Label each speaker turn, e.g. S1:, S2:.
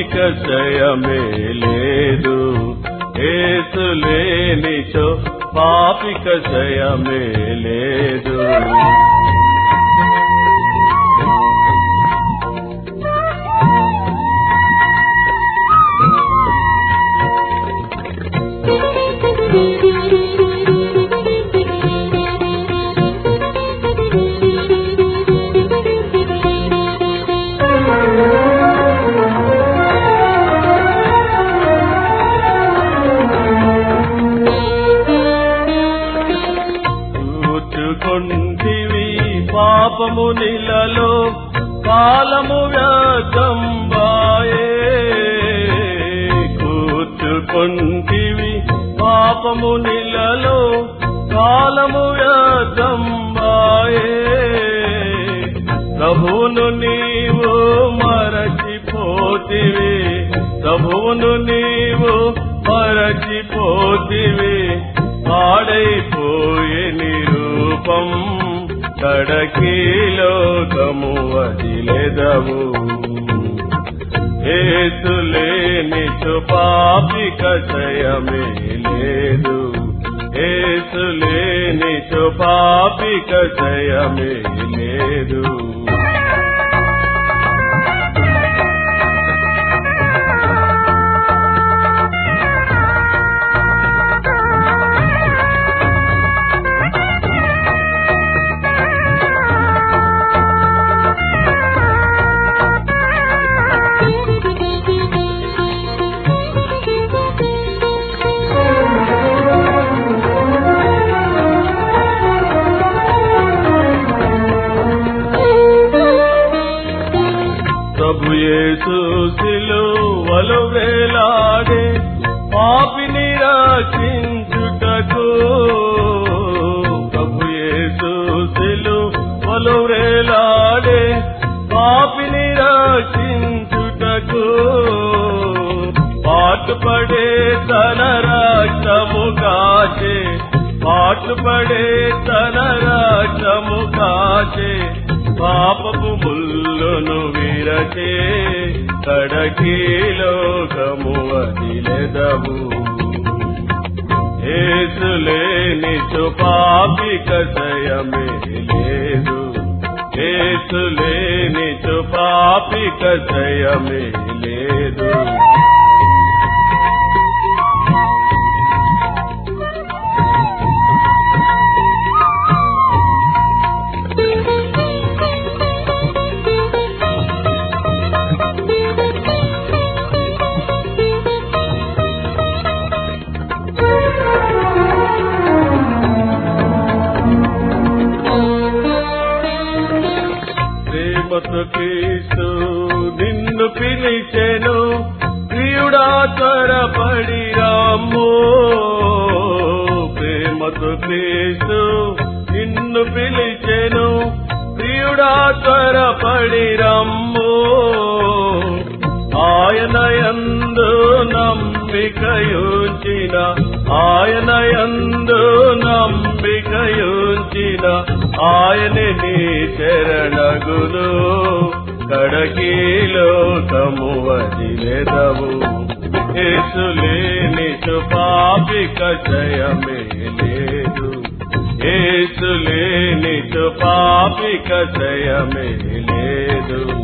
S1: పాపిక జయమే లేదు ఏసు లేనిచో పాపిక జయమే లేదు కూర్చుకొంటివి పాపము నిలలో కాలము వ్యర్థంబాయే కూర్చుకొంటివి పాపము నిలలో కాలము వ్యర్థంబాయే ప్రభువును నీవు మరచిపోతివి ప్రభువును నీవు మరచిపోతివి పాడైపోయే నిరూపం కడకి లోకము వదిలెదవు ఏసులేని పాపిక జయమే లేదు ఏసులేని పాపిక జయమే లేదు ప్రభు యేసు సిలువలు వేలాడే పాపిని రక్షించుటకు ప్రభు యేసు సిలువలు వేలాడే పాపిని రక్షించుటకు పాటుపడే తన రక్తము కాచే పాటుపడే తన రక్తము కాచే పాపపు ముల్లును విరచే కడకి లోకము వదిలెదవు ఏసులేని పాపిక జయమే లేదు ఏసులేని పాపిక జయమే లేదు ప్రేమతో క్రీస్తు నిన్ను పిలిచెను ప్రియుడా త్వరపడి రాము ప్రేమతో క్రీస్తు నిన్ను పిలిచెను ప్రియుడా త్వరపడి రమ్ము ఆయన యందు నమ్మికయుంచిన ఆయన యందు నమ్మికయుంచిన ఆయనే నీ చరణగులు కడకి లోకము వదిలెదవు ఏసులేని పాపిక జయమే లేదు ఏసులేని పాపిక జయమే లేదు